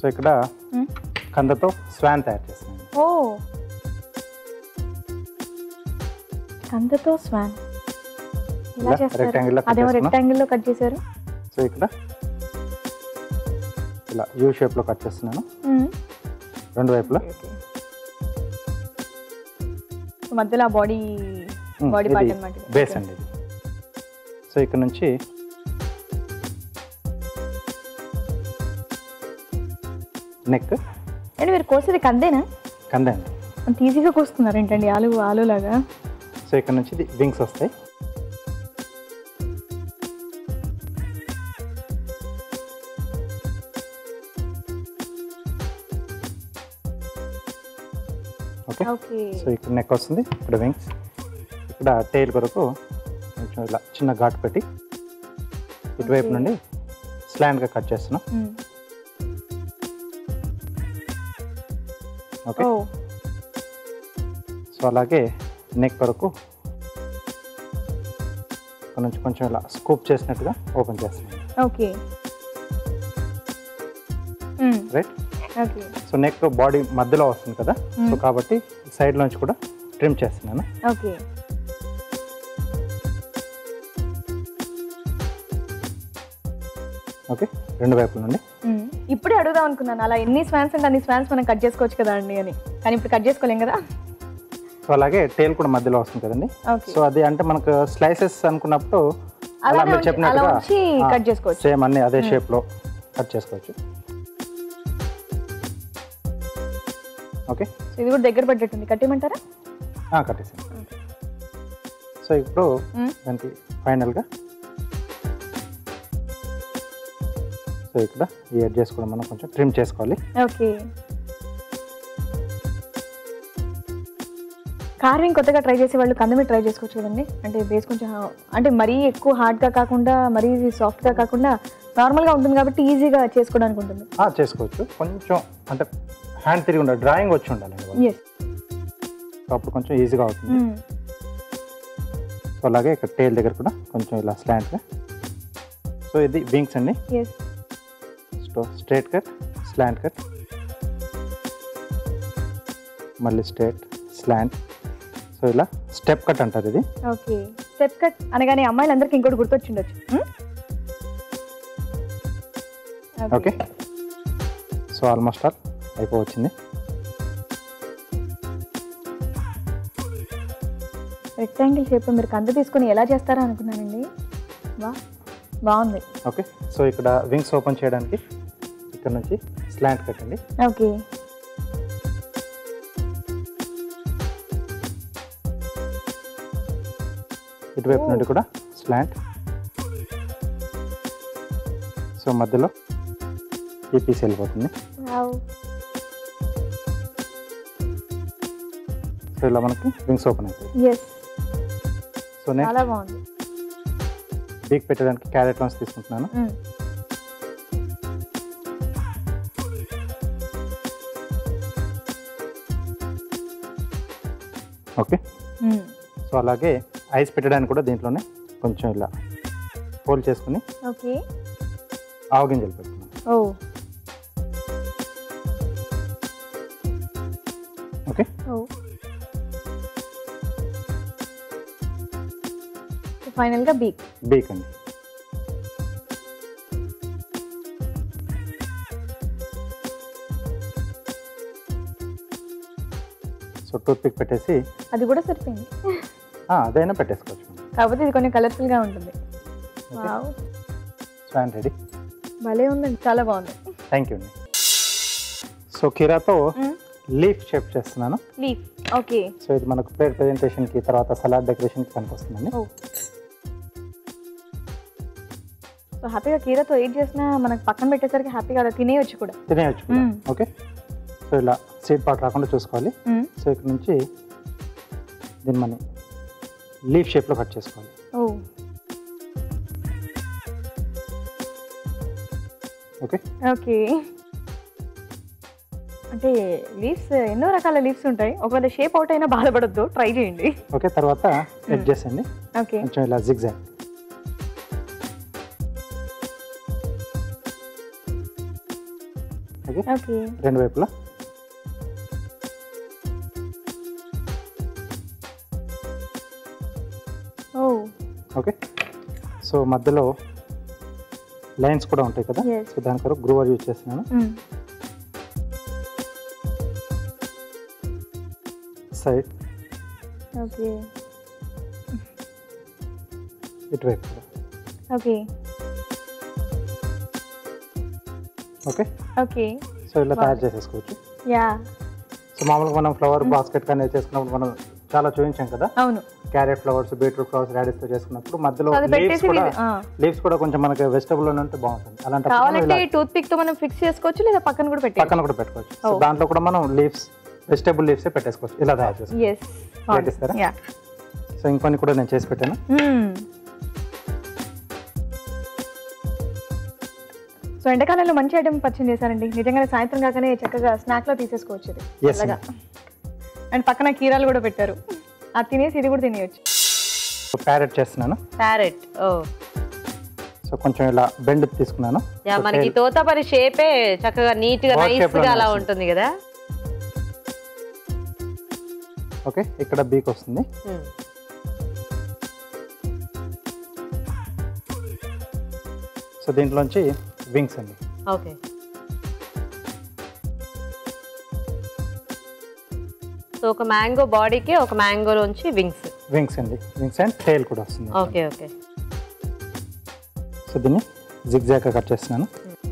So ఇక్కడ కందతో Schwann తయారు చేస్తున్నాను ఓ కందతో స్వాన్ ఎలా ఇలా చేస్తారు rectangle లో cut అదేమో చేసుకున్నా? రెక్టాంగిల్ లో కట్ చేశారు సో ఇక్కడ ఇలా యూ షేప్లో కట్ చేస్తున్నాను మ్మ్. రెండు వైపులా సో మధ్యలో బాడీ మ్మ్, బాడీ ఇది పార్ట్ అనమాట బేస్ అండి ఇది సో ఇక్కడ నుంచి నెక్ అండి మీరు కోసేది కందేనా కంద అండి అంత ఈజీగా కోస్తున్నారు ఏంటండి ఆలు ఆలు లాగా సో ఇక్కడ నుంచి ఇది వింగ్స్ వస్తాయి ఓకే ఓకే సో ఇక్కడ నెక్ వస్తుంది ఇక్కడ వింగ్స్ ఇక్కడ టైల్ కొరకు కొంచెం ఇలా చిన్న ఘాటు పెట్టి ఇటువైపు Okay. నుండి స్లాండ్గా కట్ చేస్తున్నాం ఓకే ఓ సో అలాగే నెక్ వరకు ఇక్కడ నుంచి కొంచెం ఇలా స్కూప్ చేసినట్టుగా ఓపెన్ చేస్తున్నాం okay right okay so neck body మధ్యలో వస్తుంది కదా Hmm. సో కాబట్టి సైడ్ నుంచి కూడా ట్రిమ్ చేస్తున్నాను ఓకే ఓకే రెండు వైపుల నుండి ఇప్పుడే అడుగుదాం అనుకున్నాను అలా ఎన్ని స్వాన్స్ అంటే అన్ని స్వాన్స్ మనం కట్ చేసుకోవచ్చు కదా అండి అని కానీ ఇప్పుడు కట్ చేసుకోలేం కదా సో అలాగే టైల్ కూడా మధ్యలో వస్తుంది కదండి ఓకే సో అది అంటే మనకు స్లైసెస్ అనుకున్నప్పుడు అలా అలానే మీరు ఉంచి- అలా చెప్పినట్టుగా ఉంచి కట్ చేసుకోవచ్చు సేమ్ అన్ని అదే షేప్లో కట్ చేసుకోవచ్చు ఓకే సో ఇది కూడా దగ్గర పడ్డట్టుంది కట్టేయమంటారా కట్టేసాను సో ఇప్పుడు మ్మ్. దానికి ఫైనల్గా సో ఇక్కడ ఈ ఎడ్జెస్ కూడా మనం కొంచెం ట్రిమ్ చేసుకోవాలి ఓకే కార్వింగ్ కొత్తగా ట్రై చేసే వాళ్ళు కందమే ట్రై చేసుకోవచ్చు కదండి అంటే బేస్ కొంచెం హా- అంటే మరీ ఎక్కువ హార్డ్గా కాకుండా మరీ సాఫ్ట్గా కాకుండా నార్మల్గా ఉంటుంది కాబట్టి ఈజీగా చేసుకోవడానికి ఉంటుంది ఆ, చేసుకోవచ్చు కొంచెం అంటే హ్యాండ్ తిరిగి ఉండాలి డ్రాయింగ్ వచ్చి ఉండాలండి వాళ్ళకి. ఎస్ సో అప్పుడు కొంచెం ఈజీగా అవుతుంది సో అలాగే ఇక్కడ టైల్ దగ్గర కూడా కొంచెం ఇలా స్లాంట్గా సో ఇది వింగ్స్ అండి yes so straight cut slant cut మళ్ళీ స్ట్రైట్ స్లాంట్ సో ఇలా స్టెప్ కట్ అంటారు ఇది ఓకే స్టెప్ కట్ అనగానే అమ్మాయిలందరికీ ఇంకోటి గుర్తొచ్చిండొచ్చు Hmm? Okay so almost all అయిపోవచ్చింది రెక్టాంగిల్ షేప్ మీరు కంద తీసుకొని ఎలా చేస్తారో అనుకున్నానండి వా బాగుంది ఓకే సో ఇక్కడ వింగ్స్ ఓపెన్ చేయడానికి ఇక్కడ నుంచి స్లాంట్ కట్ అండి ఓకే ఇటువైపు Oh. నుండి కూడా స్లాంట్ సో మధ్యలో ఈ పీస్ వెళ్ళిపోతుంది సో ఇలా మనకి వింగ్స్ ఓపెన్ అవుతాయి ఎస్ సో నేను చాలా బాగుంది బీక్ పెట్టడానికి క్యారెట్ లాన్స్ తీసుకుంటున్నాను Mm. Okay Mm. సో అలాగే ఐస్ పెట్టడానికి కూడా దీంట్లోనే కొంచెం ఇలా హోల్ చేసుకుని ఓకే ఆవగింజలు పెడుతున్నాను ఓ ఓకే ఓ ఫైనల్గా బీక్ బీక్ అండి సో టూత్ పిక్ పెట్టేసి అది కూడా సరిపోయింది ఆ, అదైనా పెట్టేసుకోవచ్చు మనం కాకపోతే ఇది కొంచెం కలర్ఫుల్గా ఉంటుంది వావ్ సో అండ్ రెడీ భలే ఉందండి చాలా బాగుంది థ్యాంక్ యూ అండి సో కీరాతో లీఫ్ షేప్ చేస్తున్నాను లీఫ్ ఓకే సో ఇది మనకు ప్లేట్ ప్రజెంటేషన్కి తర్వాత సలాడ్ డెకరేషన్కి పనికొస్తుందండి ఓ సో హ్యాపీగా కీరతో ఏం చేసినా మనకు పక్కన పెట్టేసరికి హ్యాపీగా అలా తినేయొచ్చు కూడా తినేయచ్చు కూడా. మ్మ్. ఓకే సో ఇలా సీడ్ పాట్ రాకుండా చూసుకోవాలి మ్మ్. సో ఇక్కడ నుంచి దీన్ని మనం లీఫ్ షేప్లో కట్ చేసుకోవాలి ఓ ఓకే ఓకే అంటే లీవ్స్ ఎన్నో రకాల లీవ్స్ ఉంటాయి ఒకవేళ షేప్ అవుట్ అయినా బాధపడద్దు ట్రై చేయండి ఓకే తర్వాత ఎడ్జెస్ అండి ఓకే కొంచెం ఇలా జిగ్జాగ్ ఓకే ఓకే రెండు వైపులా ఓ ఓకే సో మధ్యలో లైన్స్ కూడా ఉంటాయి కదా Yes. సో దాని కొరకు గ్రూవర్ యూజ్ చేస్తున్నాను సైడ్ ఓకే ఇటువైపు కూడా ఓకే ఓకే ఓకే సో ఇలా తయారు చేసేసుకోవచ్చు యా సో మామూలుగా మనం ఫ్లవర్ బాస్కెట్ కానీ చేసుకున్నప్పుడు మనం చాలా చూపించాం కదా అవును carrot flowers beetroot flowers radish తో చేసుకున్నప్పుడు మధ్యలో సో అది లీవ్స్ పెట్టేసి కూడా ఇది- ఆ. లీవ్స్ కూడా కొంచెం మనకి వెజిటబుల్ ఉంటే బాగుంటుంది అలాంటప్పుడు మనం కావాలంటే ఇలా టూత్ పిక్ తో మనం ఫిక్స్ చేసుకోవచ్చు లేదా పక్కన కూడా పెట్టేయచ్చు పక్కన కూడా పెట్టుకోవచ్చు సో Oh. దాంట్లో కూడా మనం లీవ్స్ వెజిటబుల్ లీవ్స్ పెట్టేసుకోవచ్చు ఇలా తయారు చేసుకోవచ్చు ఎస్ పెట్టిస్తారా? యా సో ఇంకొన్ని కూడా నేను చేసి పెట్టాను సో ఎండాకాలంలో మంచి ఐటమ్ పరిచయం చేశారండి నిజంగానే సాయంత్రం కాకనే చక్కగా స్నాక్ లో తీసేసుకోవచ్చు ఇది Yes, చల్లగా అండ్ పక్కన కీరాలు కూడా పెట్టారు అది తినేసి ఇది కూడా తినేయచ్చు ప్యారెట్ చేస్తున్నాను ప్యారెట్ ఓ సో కొంచెం ఇలా బెండ్ తీసుకున్నాను యా So, మనకి tail- తోతపరి షేపే చక్కగా నీట్ గా Ball నైస్ shape గా లోనే అలా వస్తుంది. ఉంటుంది కదా ఓకే ఇక్కడ బీక్ వస్తుంది Hmm. సో దీంట్లోంచి వింగ్స్ అండి ఓకే సో ఒక మ్యాంగో బాడీకి ఒక మ్యాంగోలోంచి వింగ్స్ వింగ్స్ అండి వింగ్స్ అండ్ టైల్ కూడా వస్తుంది ఓకే ఓకే సో దీన్ని జిగ్జాగ్ కట్ చేస్తున్నాను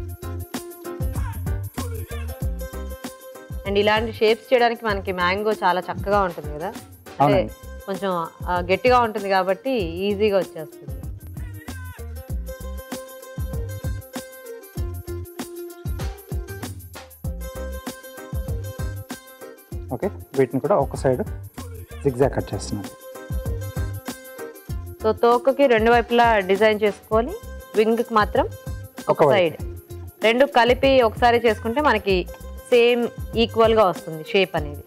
అండ్ ఇలాంటి షేప్స్ చేయడానికి మనకి మ్యాంగో చాలా చక్కగా ఉంటుంది కదా అంటే అవునండి. కొంచెం ఆ, గట్టిగా ఉంటుంది కాబట్టి ఈజీగా వచ్చేస్తుంది ఓకే వీటిని కూడా ఒక సైడ్ జిగ్జాగ్ కట్ చేస్తున్నాను సో తోకకి రెండు వైపులా డిజైన్ చేసుకొని వింగ్కి మాత్రం ఒక ఒక వైపు. సైడ్ రెండు కలిపి ఒకసారి చేసుకుంటే మనకి సేమ్ ఈక్వల్గా వస్తుంది షేప్ అనేది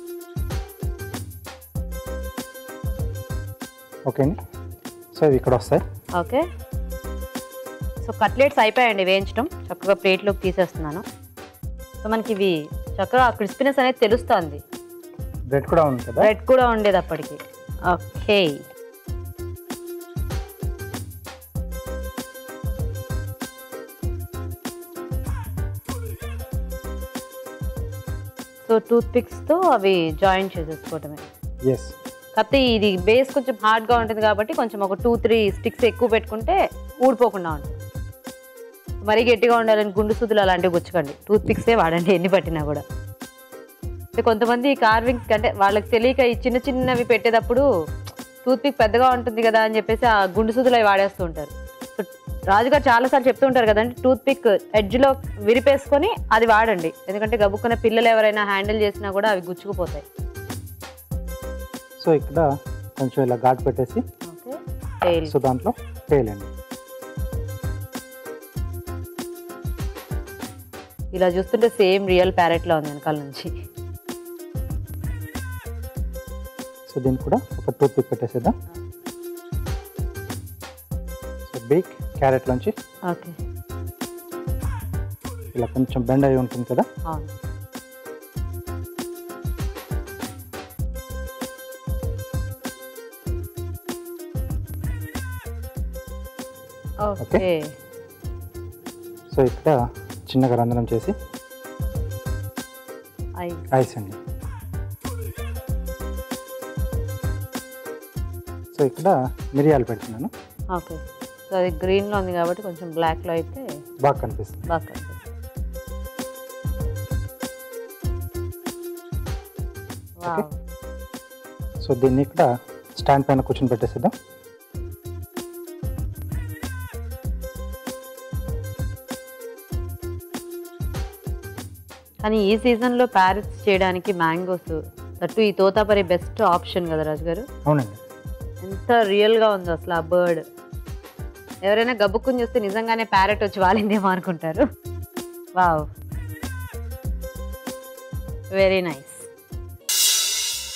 ఓకే అండి సో ఇవి ఇక్కడ వస్తాయి ఓకే సో కట్లెట్స్ అయిపోయాయండి వేయించడం చక్కగా ప్లేట్లోకి తీసేస్తున్నాను సో మనకి ఇవి చక్కగా క్రిస్పీనెస్ అనేది తెలుస్తుంది బ్రెడ్ కూడా ఉంది కదా బ్రెడ్ కూడా ఉండేది అప్పటికి ఓకే సో టూత్ పిక్స్తో అవి జాయిన్ చేసేసుకోవటమే ఎస్ కాకపోతే ఇది బేస్ కొంచెం హార్డ్గా ఉంటుంది కాబట్టి కొంచెం ఒక టూ త్రీ స్టిక్స్ ఎక్కువ పెట్టుకుంటే ఊడిపోకుండా ఉంటుంది మరీ గట్టిగా ఉండాలని గుండు సుదులు అలాంటివి గుచ్చకండి టూత్ పిక్సే వాడండి ఎన్ని పట్టినా కూడా అంటే కొంతమంది కార్వింగ్స్ అంటే వాళ్ళకి తెలియక ఈ చిన్న చిన్నవి పెట్టేటప్పుడు టూత్ పిక్ పెద్దగా ఉంటుంది కదా అని చెప్పేసి ఆ గుండు సుదులు అవి వాడేస్తూ ఉంటారు సో రాజుగారు చాలాసార్లు చెప్తూ ఉంటారు కదండి టూత్ పిక్ ఎడ్జ్లో విరిపేసుకొని అది వాడండి ఎందుకంటే గబుక్కున్న పిల్లలు ఎవరైనా హ్యాండిల్ చేసినా కూడా అవి గుచ్చుకుపోతాయి సో ఇక్కడ కొంచెం ఇలా ఘాటు పెట్టేసి ఓకే టైల్ సో దాంట్లో టైల్ అండి ఇలా చూస్తుంటే సేమ్ రియల్ ప్యారెట్ లా ఉంది వెనకాల నుంచి సో దీన్ని కూడా ఒక టూత్ పిక్ పెట్టేసేద్దాం సో బీక్ క్యారెట్లోంచి ఓకే ఇలా కొంచెం బెండ్ అయి ఉంటుంది కదా అవును ఓకే సో ఇక్కడ చిన్నగా రంధ్రం చేసి ఐ- ఐస్ అండి సో ఇక్కడ మిరియాలు పెడుతున్నాను ఓకే సో అది గ్రీన్లో ఉంది కాబట్టి కొంచెం బ్లాక్లో అయితే బాగా కనిపిస్తుంది బాగా కనిపిస్తుంది వావ్. సో దీన్ని ఇక్కడ స్టాండ్ పైన కూర్చొని పెట్టేసేద్దాం కానీ ఈ సీజన్లో ప్యారెట్స్ చేయడానికి మ్యాంగోస్ తట్టు ఈ తోతాపరి బెస్ట్ ఆప్షన్ కదా రాజు గారు అవునండి ఎంత రియల్గా ఉందో అసలు ఆ బర్డ్ ఎవరైనా గబుక్కుని చూస్తే నిజంగానే ప్యారెట్ వచ్చి వాలిందేమో అనుకుంటారు వావ్ వెరీ నైస్